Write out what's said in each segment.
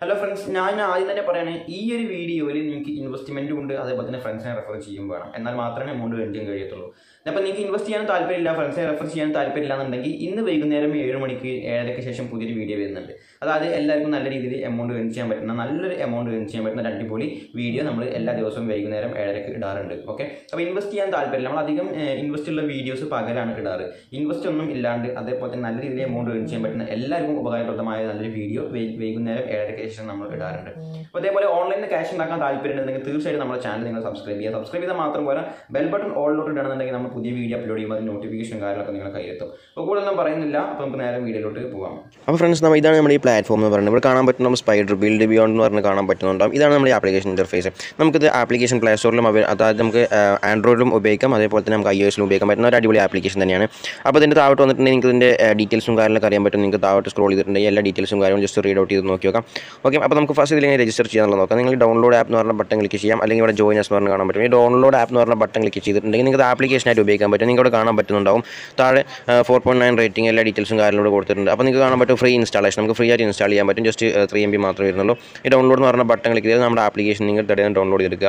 hello friends ഞാൻ ആദ്യം തന്നെ പറയണേ ഈ ഒരു വീഡിയോയിൽ നിങ്ങൾക്ക് ഇൻവെസ്റ്റ്മെൻറ്റും ഉണ്ട് അതേപോലെ തന്നെ ഫ്രണ്ട്സിനെ റെഫർ ചെയ്യും വേണം എന്നാൽ മാത്രമേ എമൗണ്ട് വേണ്ടിയും കഴിയത്തുള്ളൂ അപ്പോൾ നിങ്ങൾക്ക് ഇൻവെസ്റ്റ് ചെയ്യാൻ താല്പര്യമില്ല ഫ്രണ്ട്സിനെ റെഫർ ചെയ്യാൻ താല്പര്യമില്ല എന്നുണ്ടെങ്കിൽ ഇന്ന് വൈകുന്നേരം ഏഴ് മണിക്ക് ഏഴരയ്ക്ക് ശേഷം പുതിയൊരു വീഡിയോ വരുന്നുണ്ട് അതായത് എല്ലാവർക്കും നല്ല രീതിയിൽ എമൗണ്ട് ഏൺ ചെയ്യാൻ പറ്റുന്ന നല്ലൊരു എമൗണ്ട് ഏൺ ചെയ്യാൻ പറ്റുന്ന ഒരു അടിപൊളി വീഡിയോ നമ്മൾ എല്ലാ ദിവസവും വൈകുന്നേരം ഏഴരയ്ക്ക് ഇടാറുണ്ട് ഓക്കെ അപ്പോൾ ഇൻവെസ്റ്റ് ചെയ്യാൻ താല്പര്യമില്ല നമ്മൾ അധികം ഇൻവെസ്റ്റ് ഉള്ള വീഡിയോസ് പകലാണ് ഇടാറ് ഇൻവെസ്റ്റ് ഒന്നും ഇല്ലാണ്ട് അതേപോലെ തന്നെ നല്ല രീതിയിൽ എമൗണ്ട് ഏൺ ചെയ്യാൻ പറ്റുന്ന എല്ലാവർക്കും ഉപകാരപ്രദമായ നല്ലൊരു വീഡിയോ വൈകുന്നേരം ഏഴരയ്ക്ക് ശേഷം നമ്മൾ ഇടാറുണ്ട് അപ്പോൾ അതേപോലെ ഓൺലൈനിൽ ക്യാഷ് ഉണ്ടാക്കാൻ താല്പര്യമുണ്ടെങ്കിൽ തീർച്ചയായിട്ടും നമ്മുടെ ചാനൽ നിങ്ങൾ സബ്സ്ക്രൈബ് ചെയ്യുക സബ്സ്ക്രൈബ് ചെയ്താൽ മാത്രം പോരാ ബെൽ ബട്ടൺ ഓളിലോട്ട് ഇടണമെന്നുണ്ടെങ്കിൽ നമ്മൾ പുതിയ വീഡിയോ അപ്ലോഡ് ചെയ്യുമ്പോൾ അതിന് നോട്ടിഫിക്കേഷൻ കാര്യങ്ങളൊക്കെ നിങ്ങളെ കയ്യിലെത്തും അപ്പോൾ കൂടുതലൊന്നും പറയുന്നില്ല അപ്പോൾ നമുക്ക് നേരെ വീഡിയോയിലോട്ട് പോകാം അപ്പോൾ ഫ്രണ്ട്സ് നമ്മൾ ഇതാണ് നമ്മുടെ ഈ പ്ലാറ്റ്ഫോം എന്ന് പറയുന്നത് ഇവിടെ കാണാൻ പറ്റുന്ന സ്പൈഡർ ബിൽഡ് ബിയോണ്ട് എന്ന് പറഞ്ഞ് കാണാൻ പറ്റുന്നുണ്ടാവും ഇതാണ് നമ്മുടെ ആപ്ലിക്കേഷൻ ഇൻ്റർഫേസ് നമുക്കിത് ആപ്ലിക്കേഷൻ പ്ലേ സ്റ്റോറിലും അവ- അതായത് നമുക്ക് ആൻഡ്രോയിഡിലും ഉപയോഗിക്കാം അതേപോലെ തന്നെ നമുക്ക് ഐ എസിലും ഉപയോഗിക്കാൻ പറ്റുന്ന ഒരു അടിപൊളി ആപ്ലിക്കേഷൻ തന്നെയാണ് അപ്പോൾ ഇതിൻ്റെ താഴോട്ട് വന്നിട്ടുണ്ടെങ്കിൽ നിങ്ങൾക്ക് ഇതിൻ്റെ ഡീറ്റെയിൽസും കാര്യങ്ങളൊക്കെ അറിയാൻ പറ്റും നിങ്ങൾക്ക് താഴോട്ട് സ്ക്രോൾ ചെയ്തിട്ടുണ്ടെങ്കിൽ എല്ലാ ഡീറ്റെയിൽസും കാര്യങ്ങളും ജസ്റ്റ് റീഡ് ഔട്ട് ചെയ്ത് നോക്കി നോക്കാം ഓക്കെ അപ്പോൾ നമുക്ക് ഫസ്റ്റ് ഇതിൽ രജിസ്റ്റർ ചെയ്യാനുള്ള നോക്കാം നിങ്ങൾ ഡൗൺലോഡ് ആപ്പ് എന്ന് പറഞ്ഞ ബട്ടൺ ക്ലിക്ക് ചെയ്യാം അല്ലെങ്കിൽ ഇവിടെ ജോയിൻ എന്ന് പറഞ്ഞ് കാണാൻ പറ്റും ഈ ഡൗൺലോഡ് ആപ്പ് എന്ന് പറഞ്ഞ ബട്ടൺ ക്ലിക്ക് ചെയ്തിട്ടുണ്ടെങ്കിൽ നിങ്ങൾക്ക് ആപ്ലിക്കേഷനായിട്ട് ഉപയോഗിക്കാൻ പറ്റും നിങ്ങൾക്ക് ഇവിടെ കാണാൻ പറ്റുന്നുണ്ടാവും താഴെ ഫോർ പോയിന്റ് നയൻ റേറ്റിംഗ് എല്ലാ ഡീറ്റെയിൽസും കാര്യങ്ങളും ഇവിടെ കൊടുത്തിട്ടുണ്ട് അപ്പോൾ നിങ്ങൾക്ക് കാണാൻ പറ്റും ഫ്രീ ഇൻസ്റ്റാളേഷൻ നമുക്ക് ഫ്രീ ആയിട്ട് ഇൻസ്റ്റാൾ ചെയ്യാൻ പറ്റും ജസ്റ്റ് ത്രീ എം ബി മാത്രമേ വരുന്നുള്ളൂ ഈ ഡൗൺലോഡ് എന്ന് പറഞ്ഞ ബട്ടൺ ക്ലിക്ക് ചെയ്ത് നമ്മുടെ ആപ്ലിക്കേഷൻ നിങ്ങൾ തടയാൻ ഡൗൺലോഡ് ചെയ്തെടുക്കുക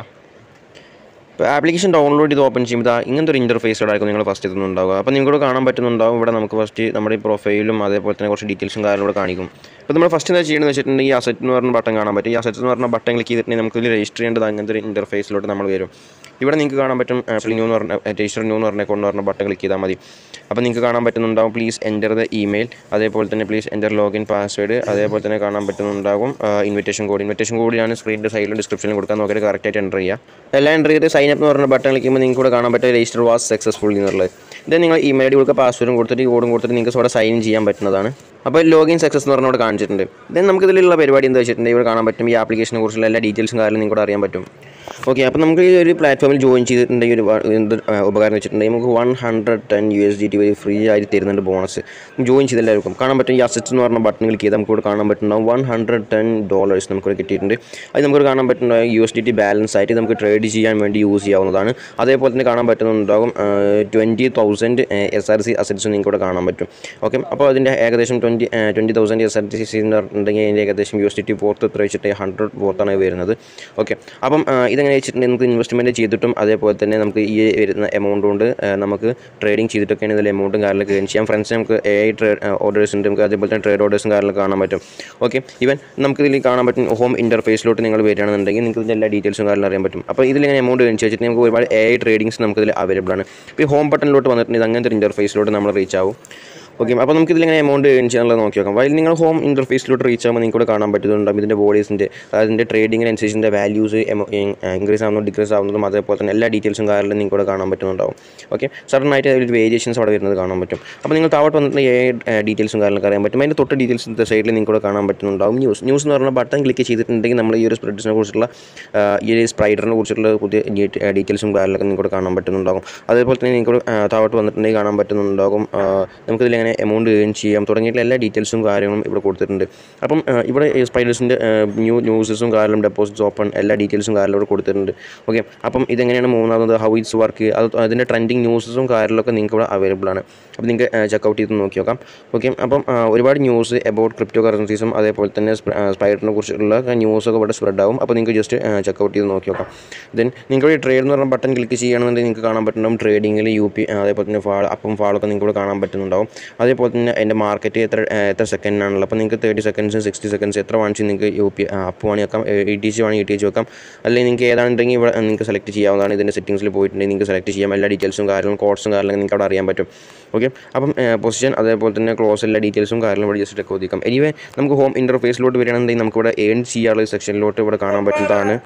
ഇപ്പോൾ ആപ്ലിക്കേഷൻ ഡൗൺലോഡ് ചെയ്ത് ഓപ്പൺ ചെയ്യുമ്പോൾ ദാ ഇങ്ങനത്തെ ഒരു ഇൻ്റർഫേസോടായിരിക്കും നിങ്ങൾ ഫസ്റ്റ് എത്തുന്നുണ്ടാവുക അപ്പോൾ നിങ്ങൾക്ക് കാണാൻ പറ്റുന്നുണ്ടാവും ഇവിടെ നമുക്ക് ഫസ്റ്റ് നമ്മുടെ ഈ പ്രൊഫൈലും അതേപോലെ തന്നെ കുറച്ച് ഡീറ്റെയിൽസും കാര്യങ്ങളും ഇവിടെ കാണിക്കും അപ്പോൾ നമ്മൾ ഫസ്റ്റ് എന്താ ചെയ്യണമെന്ന് വെച്ചിട്ടുണ്ടെങ്കിൽ ഈ അസറ്റ് എന്ന് പറഞ്ഞ ബട്ടൺ കാണാൻ പറ്റും ഈ അസറ്റ് എന്ന് പറഞ്ഞ ബട്ടൺ ക്ലിക്ക് ചെയ്തിട്ടുണ്ടെങ്കിൽ നമുക്ക് ഇതിൽ രജിസ്റ്റർ ചെയ്യേണ്ടത് അങ്ങനത്തെ ഒരു ഇൻ്റർഫേസിലോട്ട് നമ്മൾ വരും ഇവിടെ നിങ്ങൾക്ക് കാണാൻ പറ്റും ന്യൂ എന്ന് പറഞ്ഞ രജിസ്റ്റർ ന്യൂ എന്ന് പറഞ്ഞ അക്കൗണ്ട് പറഞ്ഞ ബട്ടൺ ക്ലിക്ക് ചെയ്താൽ മതി അപ്പോൾ നിങ്ങൾക്ക് കാണാൻ പറ്റുന്നുണ്ടാവും പ്ലീസ് എൻ്റർ ദ ഇമെയിൽ അതേപോലെ തന്നെ പ്ലീസ് എൻ്റർ ലോഗിൻ പാസ്വേഡ് അതേപോലെ തന്നെ കാണാൻ പറ്റുന്നുണ്ടാകും ഇൻവിറ്റേഷൻ കോഡ് ഇൻവിറ്റേഷൻ കോഡ് ഞാൻ സ്ക്രീനിൻ്റെ സൈഡിലും ഡിസ്ക്രിപ്ഷനിലും കൊടുക്കാൻ നോക്കിയിട്ട് കറക്റ്റായിട്ട് എൻ്റർ ചെയ്യുക എല്ലാം എൻ്റർ ചെയ്ത് സൈൻ അപ്പ് എന്ന് പറഞ്ഞ ബട്ടൺ ക്ലിക്കുമ്പോൾ നിങ്ങൾക്ക് ഇവിടെ കാണാൻ പറ്റും രജിസ്റ്റർ വാസ് സക്സസ്ഫുൾ എന്നുള്ളത് ഇത് നിങ്ങൾ ഇമെയിൽ ഐ ഡി കൊടുക്കുക പാസ്വേഡും കൊടുത്തിട്ട് ഈ കോഡും കൊടുത്തിട്ട് നിങ്ങൾക്ക് ഇവിടെ സൈൻ ചെയ്യാൻ പറ്റുന്നതാണ് അപ്പോൾ ലോഗിൻ സക്സസ് എന്ന് പറഞ്ഞവിടെ കാണിച്ചിട്ടുണ്ട് ദെൻ നമുക്ക് ഇതിലുള്ള പരിപാടി എന്താ വെച്ചിട്ടുണ്ടെങ്കിൽ ഇവിടെ കാണാൻ പറ്റും ഈ ആപ്ലിക്കേഷനെ കുറിച്ചുള്ള എല്ലാ ഡീറ്റെയിൽസും കാര്യങ്ങളും നിങ്ങൾക്ക് അറിയാൻ പറ്റും ഓക്കെ അപ്പോൾ നമുക്ക് ഈ ഒരു പ്ലാറ്റ്ഫോമിൽ ജോയിൻ ചെയ്തിട്ടുണ്ടെങ്കിൽ ഒരു വ- എന്ത് ആ, ഉപകാരം എന്ന് വെച്ചിട്ടുണ്ടെങ്കിൽ നമുക്ക് one hundred ten U S D T വഴി ഫ്രീ ആയിട്ട് തരുന്നുണ്ട് ബോണസ് ജോയിൻ ചെയ്ത് എല്ലാവർക്കും കാണാൻ പറ്റും ഈ അസറ്റ്സ് എന്ന് പറഞ്ഞ ബട്ടൺ ക്ലിക്ക് ചെയ്ത് നമുക്ക് ഇവിടെ കാണാൻ പറ്റുന്നുണ്ടാവും വൺ ഹൺഡ്രഡ് ടെൻ ഡോളേഴ്സ് നമുക്കിവിടെ കിട്ടിയിട്ടുണ്ട് അത് നമുക്ക് കാണാൻ പറ്റുന്ന U S D T balance ആയിട്ട് നമുക്ക് ട്രേഡ് ചെയ്യാൻ വേണ്ടി യൂസ് ചെയ്യാവുന്നതാണ് അതേപോലെ തന്നെ കാണാൻ പറ്റുന്നുണ്ടാകും twenty thousand S R C assets നിങ്ങൾക്ക് ഇവിടെ കാണാൻ പറ്റും ഓക്കെ അപ്പോൾ അതിൻ്റെ ഏകദേശം twenty twenty thousand S R T C എന്ന് പറഞ്ഞിട്ടുണ്ടെങ്കിൽ അതിൻ്റെ ഏകദേശം U S D T fourth എത്ര വെച്ചിട്ട് ഹൺഡ്രഡ് ഫോർത്താണ് വരുന്നത് ഓക്കെ അപ്പം ആ, ഇതെങ്ങനെ വെച്ചിട്ടുണ്ടെങ്കിൽ നമുക്ക് ഇൻവെസ്റ്റ്മെൻറ്റ് ചെയ്തിട്ടും അതേപോലെ തന്നെ നമുക്ക് ഈ വരുന്ന എമൗണ്ട് കൊണ്ട് ആ, നമുക്ക് ട്രേഡിംഗ് ചെയ്തിട്ടൊക്കെയാണ് ഇതിൽ എമൗണ്ടും കാര്യങ്ങളൊക്കെ ഏൺ ചെയ്യാം ഫ്രണ്ട്സ് നമുക്ക് എ ഐ ട്രേഡ് ഓർഡേഴ്സ് ഉണ്ട് നമുക്ക് അതേപോലെ തന്നെ ട്രേഡ് ഓർഡേഴ്സും കാര്യങ്ങളൊക്കെ കാണാൻ പറ്റും ഓക്കെ ഈവൻ നമുക്ക് ഇതിൽ കാണാൻ പറ്റും ഹോം ഇൻ്റർഫേസിലോട്ട് നിങ്ങൾ വരികയാണെന്നുണ്ടെങ്കിൽ നിങ്ങൾക്ക് ഇതിൻ്റെ എല്ലാ ഡീറ്റെയിൽസും കാര്യങ്ങളും അറിയാൻ പറ്റും അപ്പോൾ ഇതിലിങ്ങനെ എമൗണ്ട് ഏൺ ചെയ്തിട്ട് നമുക്ക് ഒരുപാട് എ ഐ ട്രേഡിങ്സ് നമുക്ക് ഇതിൽ അവൈലബിൾ ആണ് ഇപ്പോൾ ഈ ഹോം ബട്ടണിലോട്ട് വന്നിട്ടുണ്ടെങ്കിൽ അങ്ങനത്തെ ഒരു ഇൻ്റർഫേസിലോട്ട് നമ്മൾ റീച്ച് ആവും ഓക്കെ അപ്പോൾ നമുക്ക് ഇതിലിങ്ങനെ എമൗണ്ട് ഏൺ ചെയ്യാനുള്ളത് നോക്കി നോക്കാം വൈൽ നിങ്ങൾ ഹോം ഇൻ്റർഫേസിലോട്ട് റീച്ച് ആകുമ്പോൾ നിങ്ങൾക്ക് ഇവിടെ കാണാൻ പറ്റുന്നുണ്ടാകും ഇതിൻ്റെ ബോഡീസിൻ്റെ അതിൻ്റെ ട്രേഡിങ്ങിനനുസരിച്ച് ഇതിൻ്റെ വാല്യൂസ് ഇൻക്രീസ് ആവുന്നതും ഡിക്രീസ് ആവുന്നതും അതേപോലെ തന്നെ എല്ലാ ഡീറ്റെയിൽസും കാര്യങ്ങളും നിങ്ങൾക്ക് ഇവിടെ കാണാൻ പറ്റുന്നുണ്ടാവും ഓക്കെ സഡൻ ആയിട്ട് ഒരു വേരിയേഷൻസ് അവിടെ വരുന്നത് കാണാൻ പറ്റും അപ്പോൾ നിങ്ങൾ താഴോട്ട് വന്നിട്ട് ഏ ഡീറ്റെയിൽസും കാര്യങ്ങളൊക്കെ അറിയാൻ പറ്റും അതിൻ്റെ തൊട്ട് ഡീറ്റെയിൽസിൻ്റെ സൈഡിൽ നിങ്ങൾക്ക് ഇവിടെ കാണാൻ പറ്റുന്നുണ്ടാവും ന്യൂസ് ന്യൂസ് എന്ന് പറഞ്ഞ ബട്ടൺ ക്ലിക്ക് ചെയ്തിട്ടുണ്ടെങ്കിൽ നമ്മൾ ഈ ഒരു സ്പ്രെഡ്സിനെ കുറിച്ചുള്ള ആ, ഈ ഒരു സ്പ്രൈഡറിനെ കുറിച്ചുള്ള പുതിയ ഡീറ്റെയിൽസും കാര്യങ്ങളൊക്കെ നിങ്ങൾക്ക് ഇവിടെ കാണാൻ പറ്റുന്നുണ്ടാകും അതേപോലെ തന്നെ നിങ്ങൾക്ക് ഇവിടെ, ആ, താഴോട്ട് വന്നിട്ടുണ്ടെങ്കിൽ കാണാൻ പറ്റുന്നുണ്ടാകും ആ, നമുക്കിതിൽ എങ്ങനെ എമൗണ്ട് ഏൺ ചെയ്യാം തുടങ്ങിയിട്ടുള്ള എല്ലാ ഡീറ്റെയിൽസും കാര്യങ്ങളും ഇവിടെ കൊടുത്തിട്ടുണ്ട് അപ്പം ആ, ഇവിടെ സ്പൈഡേഴ്സിൻ്റെ ന്യൂ ന്യൂസസും കാര്യങ്ങളും ഡെപ്പോസിറ്റ്സ് ഓപ്പൺ എല്ലാ ഡീറ്റെയിൽസും കാര്യങ്ങളും ഇവിടെ കൊടുത്തിട്ടുണ്ട് ഓക്കെ അപ്പം ഇതെങ്ങനെയാണ് മൂന്നാമത് ഹൗ ഇറ്റ്സ് വർക്ക് അത് അതിൻ്റെ ട്രെൻഡിങ് ന്യൂസസും കാര്യങ്ങളൊക്കെ നിങ്ങൾക്ക് ഇവിടെ അവൈലബിൾ ആണ് അപ്പോൾ നിങ്ങൾക്ക് ചെക്കൗട്ട് ചെയ്ത് നോക്കി നോക്കാം ഓക്കെ അപ്പം ആ, ഒരുപാട് ന്യൂസ് എബൌട്ട് ക്രിപ്റ്റോ കറൻസീസും അതേപോലെ തന്നെ സ്പൈഡറിനെ കുറിച്ചുള്ള ന്യൂസൊക്കെ ഇവിടെ സ്പ്രെഡ് ആവും അപ്പോൾ നിങ്ങൾക്ക് ജസ്റ്റ് ചെക്കൗട്ട് ചെയ്ത് നോക്കി നോക്കാം ദെൻ നിങ്ങൾക്ക് ട്രേഡ് എന്ന് പറഞ്ഞ ബട്ടൺ ക്ലിക്ക് ചെയ്യുകയാണെന്നുണ്ടെങ്കിൽ നിങ്ങൾക്ക് കാണാൻ പറ്റുന്നുണ്ടാവും ട്രേഡിങ്ങിൽ യു പി അതേപോലെ തന്നെ ഫാൾ അപ്പം ഫാളൊക്കെ നിങ്ങൾക്ക് ഇവിടെ കാണാൻ പറ്റുന്നുണ്ടാവും അതേപോലെ തന്നെ അതിൻ്റെ മാർക്കറ്റ് എത്ര ആ, എത്ര സെക്കൻഡിനാണുള്ളത് അപ്പോൾ നിങ്ങൾക്ക് തേർട്ടി സെക്കൻഡ്സ് സിക്സ്റ്റി സെക്കൻഡ്സ് എത്ര വാങ്ങിച്ച് നിങ്ങൾക്ക് യു പി അപ്പ് വേണമെങ്കിൽ വെക്കാം ഇ ടി സി വേണമെങ്കിൽ ഇ ടി സി വെക്കാം അല്ലെങ്കിൽ നിങ്ങൾക്ക് ഏതാണെന്നുണ്ടെങ്കിൽ ഇവിടെ നിങ്ങൾക്ക് സെലക്ട് ചെയ്യാവുന്നതാണ് ഇതിൻ്റെ സെറ്റിംഗ്സിൽ പോയിട്ടുണ്ടെങ്കിൽ നിങ്ങൾക്ക് സെലക്ട് ചെയ്യാം എല്ലാ ഡീറ്റെയിൽസും കാര്യങ്ങളും കോഡ്സും കാര്യങ്ങളും നിങ്ങൾക്ക് അവിടെ അറിയാൻ പറ്റും ഓക്കെ അപ്പം പൊസിഷൻ അതേപോലെ തന്നെ ക്ലോസ് എല്ലാ ഡീറ്റെയിൽസും കാര്യങ്ങളും ഇവിടെ ജസ്റ്റ് ചോദിക്കാം എനിവേ നമുക്ക് ഹോം ഇൻ്റർഫേസിലോട്ട് വരികയാണെന്നുണ്ടെങ്കിൽ നമുക്ക് ഇവിടെ ഏൺ ചെയ്യാനുള്ള സെക്ഷനിലോട്ട് ഇവിടെ കാണാൻ പറ്റുന്നതാണ്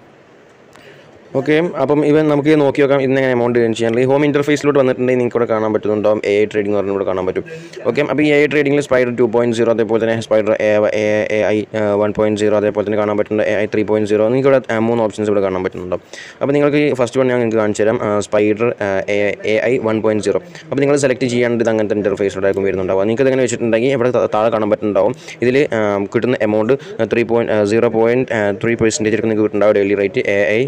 ഓക്കെ അപ്പം ഇവൻ നമുക്ക് നോക്കി നോക്കാം ഇന്ന് എങ്ങനെ എമൗണ്ട് ഏൺ ചെയ്യാൻ ഈ ഹോം ഇൻ്റർഫേസിലോട്ട് വന്നിട്ടുണ്ടെങ്കിൽ നിങ്ങൾക്ക് ഇവിടെ കാണാൻ പറ്റുന്നുണ്ടാവും എ ഐ ട്രേഡിംഗ് എന്ന് പറഞ്ഞാൽ ഇവിടെ കാണാൻ പറ്റും ഓക്കെ അപ്പോൾ ഈ എ ഐ ട്രേഡിംഗിൽ സ്പൈഡർ ടു പോയിൻറ്റ് സീറോ അതേപോലെ തന്നെ spider A I one point zero അതേപോലെ തന്നെ കാണാൻ പറ്റുന്ന A I three point zero നിങ്ങൾക്ക് ഇവിടെ ആ, മൂന്ന് ഓപ്ഷൻസ് ഇവിടെ കാണാൻ പറ്റുന്നുണ്ടാവും അപ്പോൾ നിങ്ങൾക്ക് ഈ ഫസ്റ്റ് വൺ ഞാൻ നിങ്ങൾക്ക് കാണിച്ചു തരാം spider A I one point zero അപ്പോൾ നിങ്ങൾ സെലക്ട് ചെയ്യാണ്ട് ഇത് അങ്ങനത്തെ ഇൻ്റർഫേസിലോട്ടായിരിക്കും വരുന്നുണ്ടാവും നിങ്ങൾക്ക് ഇതെങ്ങനെ വെച്ചിട്ടുണ്ടെങ്കിൽ ഇവിടെ ത- താഴെ കാണാൻ പറ്റുന്നുണ്ടാവും ഇതിൽ കിട്ടുന്ന amount three point zero point three percentage നിങ്ങൾക്ക് കിട്ടുന്നുണ്ടാവും daily rate A I one point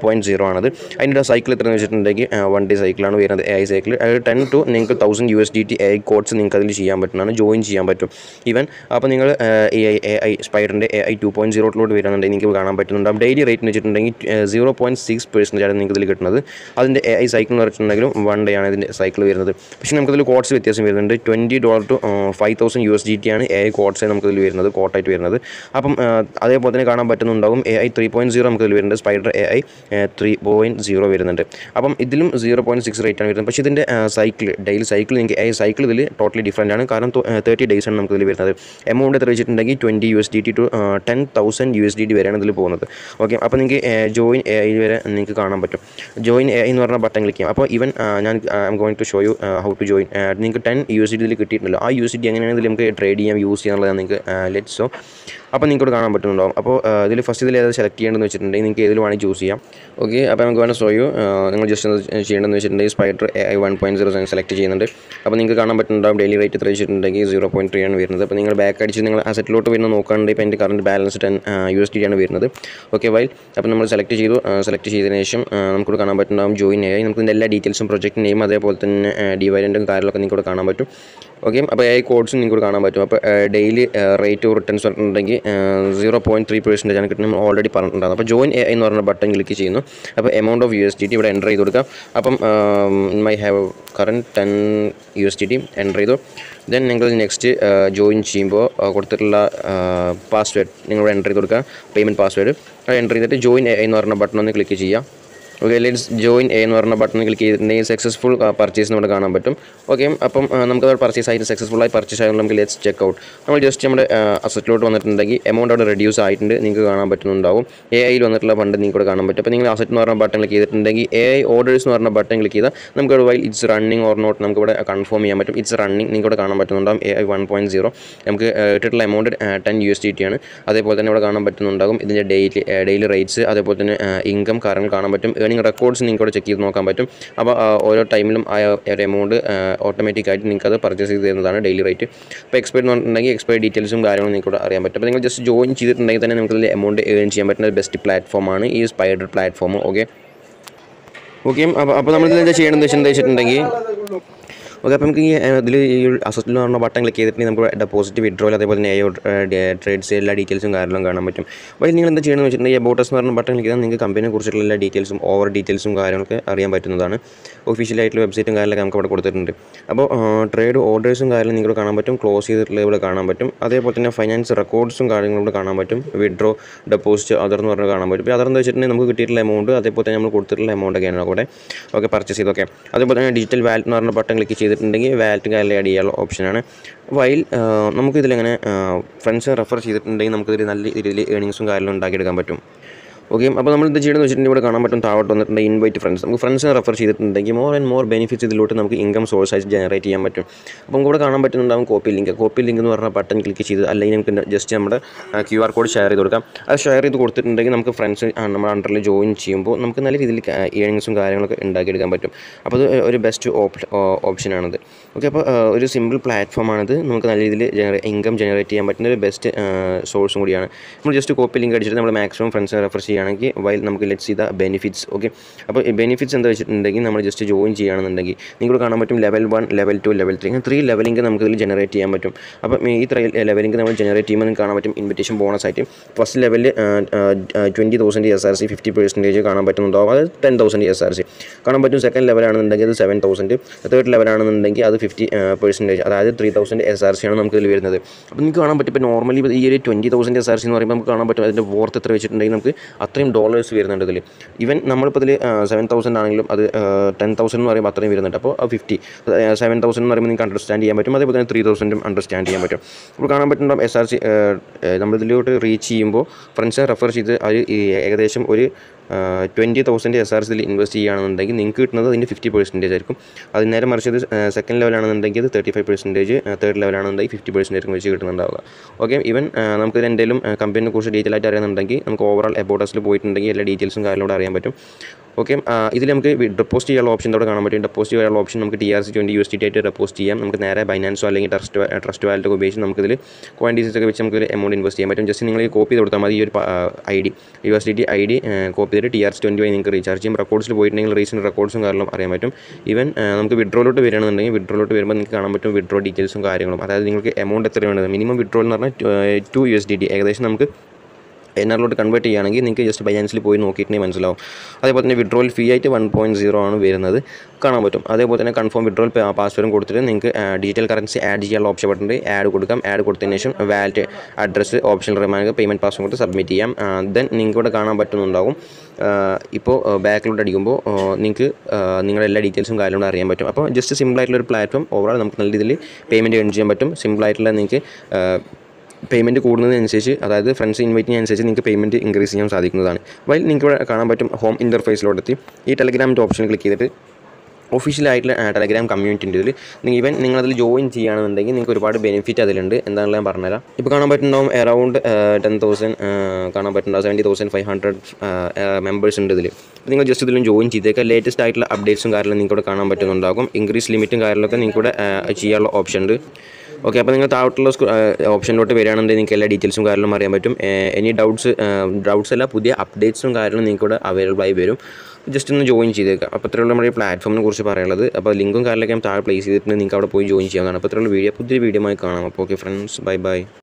point zero ആണത് അതിൻ്റെ സൈക്കിൾ എത്രയെന്ന് വെച്ചിട്ടുണ്ടെങ്കിൽ വൺ ഡേ സൈക്കിളാണ് വരുന്നത് എ ഐ സൈക്കിൾ അത് ടെൻ ടു നിങ്ങൾക്ക് thousand U S D T A I codes നിങ്ങൾക്ക് അതിൽ ചെയ്യാൻ പറ്റുന്നതാണ് ജോയിൻ ചെയ്യാൻ പറ്റും ഈവൻ അപ്പോൾ നിങ്ങൾ എ ഐ എ ഐ സ്പൈഡറിൻ്റെ എ ഐ ടു പോയിൻറ്റ് സീറോട്ടിലോട്ട് വരുന്നുണ്ടെങ്കിൽ നിങ്ങൾക്ക് കാണാൻ പറ്റുന്നുണ്ടാവും ഡെയിലി റേറ്റ് എന്ന് വെച്ചിട്ടുണ്ടെങ്കിൽ സീറോ പോയിൻറ്റ് സിക്സ് പെർസെൻറ്റേജ് ആണ് നിങ്ങൾക്ക് ഇതിൽ കിട്ടുന്നത് അതിൻ്റെ എ ഐ സൈക്കിൾ എന്ന് പറഞ്ഞിട്ടുണ്ടെങ്കിലും വൺ ഡേ ആണ് ഇതിൻ്റെ സൈക്കിൾ വരുന്നത് പക്ഷേ നമുക്കതിൽ കോഡ്സ് വ്യത്യാസം വരുന്നുണ്ട് twenty dollar two five thousand U S D T ആണ് എ ഐ കോഡ്സ് നമുക്കിതിൽ വരുന്നത് കോട്ടായിട്ട് വരുന്നത് അപ്പം ആ, അതേപോലെ തന്നെ കാണാൻ പറ്റുന്നുണ്ടാവും A I three point zero നമുക്കിതിൽ വരുന്നുണ്ട് spider A I three point zero വരുന്നുണ്ട് അപ്പം ഇതിലും സീറോ പോയിൻറ്റ് സിക്സ് റേറ്റ് ആണ് വരുന്നത് പക്ഷേ ഇതിൻ്റെ സൈക്കിൾ ഡെയിലി സൈക്കിൾ നിങ്ങൾക്ക് എ ഐ സൈക്കിൾ ഇതിൽ ടോട്ടലി ഡിഫറൻ്റ് ആണ് കാരണം തേർട്ടി ഡേയ്സ് ആണ് നമുക്ക് ഇതിൽ വരുന്നത് എമൗണ്ട് എത്ര വെച്ചിട്ടുണ്ടെങ്കിൽ twenty U S D T two ten thousand U S D T വരെയാണ് ഇതിൽ പോകുന്നത് ഓക്കെ അപ്പോൾ നിങ്ങൾക്ക് ജോയിൻ എ ഐ വരെ നിങ്ങൾക്ക് കാണാൻ പറ്റും ജോയിൻ എ ഐ എന്ന് പറഞ്ഞ ബട്ടൺ ക്ലിക്ക് ചെയ്യാം അപ്പോൾ ഈവൻ ഞാൻ I'm going to show you how to join നിങ്ങൾക്ക് ടെൻ യു എസ് ഡി ഇതിൽ കിട്ടിയിട്ടുണ്ടല്ലോ ആ യു എസ് ഡി എങ്ങനെയാണ് ഇതിൽ നമുക്ക് ട്രേഡ് ചെയ്യാം യൂസ് ചെയ്യാനുള്ളത് നിങ്ങൾക്ക് ലെറ്റ് സോ അപ്പോൾ നിങ്ങൾക്ക് കാണാൻ പറ്റുന്നുണ്ടാവും അപ്പോൾ ഇതിൽ ഫസ്റ്റ് ഇതിൽ ഏത് സെലക്ട് ചെയ്യേണ്ടതെന്ന് വെച്ചിട്ടുണ്ടെങ്കിൽ നിങ്ങൾക്ക് ഏതിൽ വേണമെങ്കിൽ ചൂസ് ചെയ്യാം ഓക്കെ അപ്പോൾ നമുക്ക് വേണം ഷോ യു നിങ്ങൾ ജസ്റ്റ് ഒന്ന് ചെയ്യേണ്ടതെന്ന് വെച്ചിട്ടുണ്ടെങ്കിൽ spider A I one point zero select ചെയ്യുന്നുണ്ട് അപ്പോൾ നിങ്ങൾക്ക് കാണാൻ പറ്റുന്നുണ്ടാവും ഡെയിലി റേറ്റ് എത്ര വെച്ചിട്ടുണ്ടെങ്കിൽ സീറോ പോയിൻറ്റ് ത്രീ ആണ് വരുന്നത് അപ്പോൾ നിങ്ങൾ ബാക്ക് അടിച്ച് നിങ്ങൾ അസറ്റിലോട്ട് വരുന്ന നോക്കുകയാണെങ്കിൽ ഇപ്പോൾ എൻ്റെ current balance ten U S D ആണ് വരുന്നത് ഓക്കെ വൈൽ അപ്പോൾ നമ്മൾ സെലക്ട് ചെയ്തു സെലക്ട് ചെയ്തതിന് ശേഷം ആ, നമുക്കിവിടെ കാണാൻ പറ്റുന്നുണ്ടാവും ജോയിൻ ആയി നമുക്ക് ഇതിൻ്റെ എല്ലാ ഡീറ്റെയിൽസും പ്രൊജക്റ്റ് നെയിം അതേപോലെ തന്നെ ഡിവൈഡൻറ്റും കാര്യങ്ങളൊക്കെ നിങ്ങൾക്ക് ഇവിടെ കാണാൻ പറ്റും ഓക്കെ അപ്പോൾ എ കോഡ്സും നിങ്ങൾക്ക് ഇവിടെ കാണാൻ പറ്റും അപ്പോൾ ഡെയിലി റേറ്റ് റിട്ടേൺസ് പറഞ്ഞിട്ടുണ്ടെങ്കിൽ സീറോ പോയിൻറ്റ് ത്രീ പെർസെൻറ്റേജ് ആണ് കിട്ടുന്നത് ഓൾറെഡി പറഞ്ഞിട്ടുണ്ടാകും അപ്പോൾ ജോയിൻ എ എന്ന് പറഞ്ഞ ബട്ടൺ ക്ലിക്ക് ചെയ്യുന്നു അപ്പോൾ amount of U S D T ഇവിടെ എൻ്റർ ചെയ്ത് കൊടുക്കാം അപ്പം my have current ten U S D T enter ചെയ്തു ദെൻ നിങ്ങൾ നെക്സ്റ്റ് ജോയിൻ ചെയ്യുമ്പോൾ കൊടുത്തിട്ടുള്ള പാസ്വേഡ് നിങ്ങൾ എൻ്റർ ചെയ്ത് കൊടുക്കുക പേയ്മെൻറ്റ് പാസ്വേഡ് അത് എൻ്റർ ചെയ്തിട്ട് ജോയിൻ എ എന്ന് പറഞ്ഞ ബട്ടൺ ഒന്ന് ക്ലിക്ക് ചെയ്യുക ഓക്കെ ലെറ്റ്സ് ജോയിൻ എ എന്ന് പറഞ്ഞ ബട്ടൺ ക്ലിക്ക് ചെയ്തിട്ടുണ്ടെങ്കിൽ സക്സസ്ഫുൾ പർച്ചേസ് ഇവിടെ കാണാൻ പറ്റും ഓക്കെ അപ്പം നമുക്ക് അത് പർച്ചേസ് ആയിട്ട് സക്സസ്ഫുൾ ആയി പർച്ചേസ് ആയതുകൊണ്ട് നമുക്ക് ലെറ്റ്സ് ചെക്ക് ഔട്ട് നമ്മൾ ജസ്റ്റ് നമ്മുടെ അസറ്റിലോട്ട് വന്നിട്ടുണ്ടെങ്കിൽ എമൗണ്ട് അവിടെ റെഡ്യൂസ് ആയിട്ടുണ്ട് നിങ്ങൾക്ക് കാണാൻ പറ്റുന്നുണ്ടാവും എ ഐയിൽ വന്നിട്ടുള്ള ഫണ്ട് നിങ്ങൾക്ക് ഇവിടെ കാണാൻ പറ്റും അപ്പോൾ നിങ്ങൾ അസറ്റ് എന്ന് പറഞ്ഞ ബട്ടൺ ക്ലിക്ക് ചെയ്തിട്ടുണ്ടെങ്കിൽ എ ഐ ഓർഡേഴ്സ് എന്ന് പറഞ്ഞ ബട്ടൺ ക്ലിക്ക് ചെയ്താൽ നമുക്ക് ഇവിടെ while it's running or not നമുക്ക് ഇവിടെ കൺഫേം ചെയ്യാൻ പറ്റും ഇറ്റ്സ് റണ്ണിങ് നിങ്ങൾക്ക് ഇവിടെ കാണാൻ പറ്റുന്നുണ്ടാവും A I one point zero നമുക്ക് ഏഹ്, ഇട്ടിട്ടുള്ള amount ten U S D T ആണ് അതേപോലെ തന്നെ ഇവിടെ കാണാൻ പറ്റുന്നുണ്ടാകും ഇതിൻ്റെ ഡെയിലി ഡെയിലി റേറ്റ്സ് അതേപോലെ തന്നെ ഇൻകം കാര്യങ്ങൾ കാണാൻ പറ്റും ഏണിംഗ് റെക്കോർഡ്സ് നിങ്ങൾക്ക് ഇവിടെ ചെക്ക് ചെയ്ത് നോക്കാൻ പറ്റും അപ്പോൾ ആ, ഓരോ ടൈമിലും ആ ഒരു എമൗണ്ട് ഓട്ടോമാറ്റിക് ആയിട്ട് നിങ്ങൾക്ക് അത് പർച്ചേസ് ചെയ്ത് തരുന്നതാണ് ഡെയിലി റേറ്റ് ഇപ്പോൾ എക്സ്പയർ എന്ന് പറഞ്ഞിട്ടുണ്ടെങ്കിൽ എക്സ്പയർ ഡീറ്റെയിൽസും കാര്യങ്ങളും നിങ്ങൾക്ക് ഇവിടെ അറിയാൻ പറ്റും അപ്പോൾ നിങ്ങൾ ജസ്റ്റ് ജോയിൻ ചെയ്തിട്ടുണ്ടെങ്കിൽ തന്നെ നിങ്ങൾക്ക് ഇതിൽ എമൗണ്ട് ഏൺ ചെയ്യാൻ പറ്റുന്ന ബെസ്റ്റ് പ്ലാറ്റ്ഫോമാണ് ഈ സ്പൈഡർ പ്ലാറ്റ്ഫോം ഓക്കെ ഓക്കെ അപ്പോൾ അപ്പോൾ നമ്മൾ ഇതിൽ എന്താ ചെയ്യണമെന്ന് വെച്ചിട്ടുണ്ടെങ്കിൽ ഓക്കെ അപ്പോൾ നമുക്ക് ഈ ഇതിൽ ഈ അസറ്റിൽ എന്ന് പറഞ്ഞ ബട്ടൺ ക്ലിക്ക് ചെയ്തിട്ടുണ്ടെങ്കിൽ നമുക്ക് ഡെപ്പോസിറ്റ് വിഡ്രോയിൽ അതേപോലെ തന്നെ എ ട്രേഡ്സ് എല്ലാ ഡീറ്റെയിൽസും കാര്യങ്ങളും കാണാൻ പറ്റും അപ്പോൾ നിങ്ങൾ എന്താ ചെയ്യണമെന്ന് വെച്ചിട്ടുണ്ടെങ്കിൽ അബൌട്ടസ് എന്ന് പറഞ്ഞ ബട്ടൺ ക്ലിക്ക് ചെയ്താൽ നിങ്ങൾക്ക് കമ്പനിയെ കുറിച്ചുള്ള എല്ലാ ഡീറ്റെയിൽസും ഓവർ ഡീറ്റെയിൽസും കാര്യങ്ങളൊക്കെ അറിയാൻ പറ്റുന്നതാണ് ഒഫീഷ്യലായിട്ടുള്ള വെബ്സൈറ്റും കാര്യങ്ങളൊക്കെ നമുക്ക് ഇവിടെ കൊടുത്തിട്ടുണ്ട് അപ്പോൾ ട്രേഡ് ഓർഡേഴ്സും കാര്യങ്ങളും നിങ്ങൾക്ക് കാണാൻ പറ്റും ക്ലോസ് ചെയ്തിട്ടുള്ള ഇവിടെ കാണാൻ പറ്റും അതേപോലെ തന്നെ ഫൈനാൻസ് റെക്കോർഡ്സും കാര്യങ്ങളും ഇവിടെ കാണാൻ പറ്റും വിഡ്രോ ഡെപ്പോസിറ്റ് അതർ എന്ന് പറഞ്ഞാൽ കാണാൻ പറ്റും ഇപ്പോൾ അതർ എന്ന് വെച്ചിട്ടുണ്ടെങ്കിൽ നമുക്ക് കിട്ടിയിട്ടുള്ള എമൗണ്ട് അതേപോലെ തന്നെ നമ്മൾ കൊടുത്തിട്ടുള്ള എമൗണ്ട് ഒക്കെയാണ് കൂടെ ഓക്കെ പർച്ചേസ് ചെയ്തൊക്കെ അതേപോലെ തന്നെ ഡിജിറ്റൽ വാലറ്റ് എന്ന് പറഞ്ഞ ബട്ടൺ ക്ലിക്ക് ചെയ്തിട്ടുണ്ടെങ്കിൽ വാലറ്റ് കാര്യം ആഡ് ചെയ്യാനുള്ള ഓപ്ഷനാണ് വൈൽ നമുക്കിതിലങ്ങനെ ഫ്രണ്ട്സ് റെഫർ ചെയ്തിട്ടുണ്ടെങ്കിൽ നമുക്കിതിൽ നല്ല രീതിയിൽ ഏണിങ്സും കാര്യങ്ങളും ഉണ്ടാക്കിയെടുക്കാൻ പറ്റും ഓക്കെ അപ്പോൾ നമ്മൾ ഇത് ചെയ്യണമെന്ന് വെച്ചിട്ടുണ്ടെങ്കിൽ ഇവിടെ കാണാൻ പറ്റും താഴോട്ട് വന്നിട്ടുണ്ട് ഇൻവൈറ്റ് ഫ്രണ്ട്സ് നമുക്ക് ഫ്രണ്ട്സിനെ റെഫർ ചെയ്തിട്ടുണ്ടെങ്കിൽ മോർ ആൻഡ് മോർ ബെനിഫിറ്റ്സ് ഇതിലോട്ട് നമുക്ക് ഇൻകം സോഴ്സ് ആയിട്ട് ജനറേറ്റ് ചെയ്യാൻ പറ്റും അപ്പോൾ നമുക്ക് ഇവിടെ കാണാൻ പറ്റുന്നുണ്ടാവും കോപ്പി ലിങ്ക് കോപ്പി ലിങ്ക് എന്ന് പറഞ്ഞ ബട്ടൺ ക്ലിക്ക് ചെയ്ത് അല്ലെങ്കിൽ നമുക്ക് ജസ്റ്റ് നമ്മുടെ ക്യു ആർ കോഡ് ഷെയർ ചെയ്ത് കൊടുക്കാം അത് ഷെയർ ചെയ്ത് കൊടുത്തിട്ടുണ്ടെങ്കിൽ നമുക്ക് ഫ്രണ്ട്സ് നമ്മുടെ അണ്ടറിൽ ജോയിൻ ചെയ്യുമ്പോൾ നമുക്ക് നല്ല രീതിയിൽ ഏണിങ്സും കാര്യങ്ങളൊക്കെ ഉണ്ടാക്കിയെടുക്കാൻ പറ്റും അപ്പോൾ അത് ഒരു ബെസ്റ്റ് ഓപ്ഷനാണിത് ഓക്കെ അപ്പോൾ ഒരു സിമ്പിൾ പ്ലാറ്റ്ഫോമാണിത് നമുക്ക് നല്ല രീതിയിൽ ഇൻകം ജനറേറ്റ് ചെയ്യാൻ പറ്റുന്ന ഒരു ബെസ്റ്റ് സോഴ്സും കൂടിയാണ് നമ്മൾ ജസ്റ്റ് കോപ്പി ലിങ്ക് അടിച്ചിട്ട് നമ്മൾ മാക്സിമം ഫ്രണ്ട്സിനെ റെഫർ ചെയ്യുകയാണെങ്കിൽ വൈൽ നമുക്ക് ലെറ്റ്സ് ചെയ്ത ബെനിഫിറ്റ്സ് ഓക്കെ അപ്പോൾ ബെനിഫിറ്റ്സ് എന്താ വെച്ചിട്ടുണ്ടെങ്കിൽ നമ്മൾ ജസ്റ്റ് ജോയിൻ ചെയ്യുകയാണെന്നുണ്ടെങ്കിൽ നിങ്ങൾക്ക് കാണാൻ പറ്റും level one level two level three അങ്ങനെ ത്രീ ലെവലിംഗ് നമുക്ക് ഇതിൽ ജനറേറ്റ് ചെയ്യാൻ പറ്റും അപ്പം ഈ ത്രീ ലെവലിംഗ് നമ്മൾ ജനറേറ്റ് ചെയ്യുമ്പോൾ നിങ്ങൾക്ക് കാണാൻ പറ്റും ഇൻവിറ്റേഷൻ ബോണസ് ആയിട്ട് ഫസ്റ്റ് ലെവലിൽ twenty thousand S R C fifty percentage കാണാൻ പറ്റുന്നുണ്ടാവും അത് ten thousand S R C കാണാൻ പറ്റും സെക്കൻഡ് ലെവലാണെന്നുണ്ടെങ്കിൽ അത് സെവൻ തൗസൻഡ് തേർഡ് ലെവലാണെന്നുണ്ടെങ്കിൽ അത് ഫിഫ്റ്റി പെർസെൻറ്റേജ് അതായത് three thousand S R C ആണ് നമുക്ക് ഇതിൽ വരുന്നത് അപ്പോൾ നിങ്ങൾക്ക് കാണാൻ പറ്റും ഇപ്പോൾ നോർമലി ഈ ഒരു twenty thousand S R C എന്ന് പറയുമ്പോൾ നമുക്ക് കാണാൻ പറ്റും അതിൻ്റെ വർത്ത് എത്ര വെച്ചിട്ടുണ്ടെങ്കിൽ നമുക്ക് അത്രയും ഡോളേഴ്സ് വരുന്നുണ്ട് ഇതിൽ ഈവൻ നമ്മളിപ്പോൾ ഇതിൽ സെവൻ തൗസൻഡ് ആണെങ്കിലും അത് ടെൻ തൗസൻഡ് എന്ന് പറയുമ്പോൾ അത്രയും വരുന്നുണ്ട് അപ്പോൾ ഫിഫ്റ്റി സെവൻ തൗസൻഡ് എന്ന് പറയുമ്പോൾ നിങ്ങൾക്ക് അണ്ടർസ്റ്റാൻഡ് ചെയ്യാൻ പറ്റും അതേപോലെ തന്നെ ത്രീ തൗസൻഡും അണ്ടർസ്റ്റാൻഡ് ചെയ്യാൻ പറ്റും അപ്പോൾ കാണാൻ പറ്റുന്നുണ്ടാവും എസ് ആർ സി നമ്മളിതിലോട്ട് റീച്ച് ചെയ്യുമ്പോൾ ഫ്രണ്ട്സ് റെഫർ ചെയ്ത് അത് ഈ ഏകദേശം ഒരു ട്വൻറ്റി തൗസൻഡ് എസ് ആർ സിയിൽ ഇൻവെസ്റ്റ് ചെയ്യുകയാണെന്നുണ്ടെങ്കിൽ നിങ്ങൾക്ക് കിട്ടുന്നത് അതിൻ്റെ ഫിഫ്റ്റി പെർസെൻറ്റേജ് ആയിരിക്കും അത് നേരെ മറിച്ച് ഇത് സെക്കൻഡ് ലെവലാണെന്നുണ്ടെങ്കിൽ അത് തേർട്ടി ഫൈവ് പെർസെൻറ്റേജ് തേർഡ് ലെവലാണെന്നുണ്ടെങ്കിൽ ഫിഫ്റ്റി പെർസെൻറ്റേജ് വെച്ച് കിട്ടുന്നുണ്ടാവുക ഓക്കെ ഈവൻ നമുക്ക് എന്തെങ്കിലും കമ്പനിയെ കുറിച്ച് ഡീറ്റെയിൽ ആയിട്ട് അറിയുന്നുണ്ടെങ്കിൽ നമുക്ക് ഓവറോൾ എബോട്ടസിൽ പോയിട്ടുണ്ടെങ്കിൽ എല്ലാ ഡീറ്റെയിൽസും കാര്യങ്ങളോട് അറിയാൻ പറ്റും ഓക്കെ ഇതിൽ നമുക്ക് ഡെപ്പോസിറ്റ് ചെയ്യാനുള്ള ഓപ്ഷൻ ഇവിടെ കാണാൻ പറ്റും ഡെപ്പോസിറ്റ് ചെയ്യാനുള്ള ഓപ്ഷൻ നമുക്ക് T R C twenty U S T ആയിട്ട് ഡെപ്പോസിറ്റ് ചെയ്യാം നമുക്ക് നേരെ ബൈനാൻസോ അല്ലെങ്കിൽ ട്രസ്റ്റ് ട്രസ്റ്റ് വാലറ്റ് ഒക്കെ ഉപയോഗിച്ച് നമുക്കിതിൽ ക്വാണ്ടിറ്റീസ് ഒക്കെ വെച്ച് നമുക്ക് എമൗണ്ട് ഇൻവെസ്റ്റ് ചെയ്യാൻ പറ്റും ജസ്റ്റ് നിങ്ങൾ ഈ കോപ്പി ചെയ്ത് കൊടുത്താൽ മതി ഈ ഒരു I D U S D T I D copy ചെയ്തിട്ട് ടി ആർ സി ട്വൻറ്റി വഴി നിങ്ങൾക്ക് റീചാർജ് ചെയ്യും റെക്കോർഡ്സിൽ പോയിട്ടുണ്ടെങ്കിൽ റീസെൻറ്റ് റെക്കോർഡ്സും കാരണം അറിയാൻ പറ്റും ഈവൻ നമുക്ക് വിഡ്രോയിലോട്ട് വരികയാണെന്നുണ്ടെങ്കിൽ വിഡ്രോയിലോട്ട് വരുമ്പോൾ നിങ്ങൾക്ക് കാണാൻ പറ്റും വിഡ്രോ ഡീറ്റെയിൽസും കാര്യങ്ങളും അതായത് നിങ്ങൾക്ക് എമൗണ്ട് എത്ര വേണ്ടത് മിനിമം വിഡ്രോ എന്ന് പറഞ്ഞാൽ two U S D T ഏകദേശം നമുക്ക് എൻ ആറിലോട്ട് കൺവേർട്ട് ചെയ്യുകയാണെങ്കിൽ നിങ്ങൾക്ക് ജസ്റ്റ് ബൈനാൻസിൽ പോയി നോക്കിയിട്ടുണ്ടെങ്കിൽ മനസ്സിലാവും അതേപോലെ തന്നെ വിഡ്രോൽ ഫീ ആയിട്ട് വൺ പോയിൻറ്റ് സീറോ ആണ് വരുന്നത് കാണാൻ പറ്റും അതേപോലെ തന്നെ കൺഫേം വിഡ്രോൽ പാസ്വേഡും കൊടുത്തിട്ട് നിങ്ങൾക്ക് ഡിജിറ്റൽ കറൻസി ആഡ് ചെയ്യാനുള്ള ഓപ്ഷൻ ബട്ടുണ്ട് ആഡ് കൊടുക്കാം ആഡ് കൊടുത്തതിന് ശേഷം വാലറ്റ് അഡ്രസ്സ് ഓപ്ഷൻ റിമാൻഡ് പേയ്മെൻറ്റ് പാസ്വേഡ് കൊടുത്ത് സബ്മിറ്റ് ചെയ്യാം ദെൻ നിങ്ങൾക്ക് ഇവിടെ കാണാൻ പറ്റുന്നുണ്ടാവും ഇപ്പോൾ ബാക്കിലോട്ട് അടിക്കുമ്പോൾ നിങ്ങൾക്ക് നിങ്ങളുടെ എല്ലാ ഡീറ്റെയിൽസും കാര്യങ്ങളും അറിയാൻ പറ്റും അപ്പോൾ ജസ്റ്റ് സിമ്പിളായിട്ടുള്ള ഒരു പ്ലാറ്റ്ഫോം ഓവറോൾ നമുക്ക് നല്ല രീതിയിൽ പേയ്മെൻറ്റ് ഏൺ ചെയ്യാൻ പറ്റും സിമ്പിളായിട്ടുള്ള നിങ്ങൾക്ക് പേയ്മെൻറ്റ് കൂടുന്നതിനനുസരിച്ച് അതായത് ഫ്രണ്ട്സ് ഇൻവൈറ്റ് ചെയ്യുന്നതനുസരിച്ച് നിങ്ങൾക്ക് പേയ്മെൻറ്റ് ഇൻക്രീസ് ചെയ്യാൻ സാധിക്കുന്നതാണ് വൈൽ നിങ്ങൾക്ക് ഇവിടെ കാണാൻ പറ്റും ഹോം ഇൻ്റർഫേസിലോട്ടെത്തി ഈ ടെലഗ്രാമിൻ്റെ ഓപ്ഷൻ ക്ലിക്ക് ചെയ്തിട്ട് ഒഫീഷ്യലായിട്ടുള്ള ടെലഗ്രാം കമ്മ്യൂണിറ്റി ഉണ്ട് ഇതിൽ ഈവൻ നിങ്ങളതിൽ ജോയിൻ ചെയ്യുകയാണെന്നുണ്ടെങ്കിൽ നിങ്ങൾക്ക് ഒരുപാട് ബെനിഫിറ്റ് അതിലുണ്ട് എന്താണെന്ന് ഞാൻ പറഞ്ഞുതരാം ഇപ്പോൾ കാണാൻ പറ്റുന്നുണ്ടാവും അറൗണ്ട് ടെൻ തൗസൻഡ് കാണാൻ പറ്റുന്നുണ്ടാവും seventy thousand five hundred members ഉണ്ട് ഇതിൽ അപ്പോൾ നിങ്ങൾ ജസ്റ്റ് ഇതിലും ജോയിൻ ചെയ്തേക്കുക ലേറ്റസ്റ്റ് ആയിട്ടുള്ള അപ്ഡേറ്റ്സും കാര്യങ്ങളും നിങ്ങൾക്ക് ഇവിടെ കാണാൻ പറ്റുന്നുണ്ടാകും ഇൻക്രീസ് ലിമിറ്റും കാര്യങ്ങളൊക്കെ നിങ്ങൾക്ക് ഇവിടെ ചെയ്യാനുള്ള ഓപ്ഷൻ ഉണ്ട് ഓക്കെ അപ്പോൾ നിങ്ങൾ താഴോട്ടുള്ള ഓപ്ഷനിലോട്ട് വരികയാണെന്നുണ്ടെങ്കിൽ നിങ്ങൾക്ക് എല്ലാ ഡീറ്റെയിൽസും കാര്യങ്ങളും അറിയാൻ പറ്റും എനി ഡൗട്ട്സ് ഡൗട്ട്സ് അല്ല പുതിയ അപ്ഡേറ്റ്സും കാര്യങ്ങളും നിങ്ങൾക്ക് ഇവിടെ അവൈലബിൾ ആയി വരും ജസ്റ്റ് ഒന്ന് ജോയിൻ ചെയ്തേക്കാം അപ്പോൾ ഇത്രയുള്ള നമ്മുടെ ഈ പ്ലാറ്റ്ഫോമിനെ കുറിച്ച് പറയാനുള്ളത് അപ്പോൾ ലിങ്കും കാര്യങ്ങളൊക്കെ ഞാൻ താഴെ പ്ലേസ് ചെയ്തിട്ടുണ്ട് നിങ്ങൾക്ക് അവിടെ പോയി ജോയിൻ ചെയ്യാവുന്നതാണ് അപ്പോൾ ഇത്രയുള്ള വീഡിയോ പുതിയൊരു വീഡിയോ ആയി കാണാം അപ്പോൾ ഓക്കെ ഫ്രണ്ട്സ് ബൈ ബൈ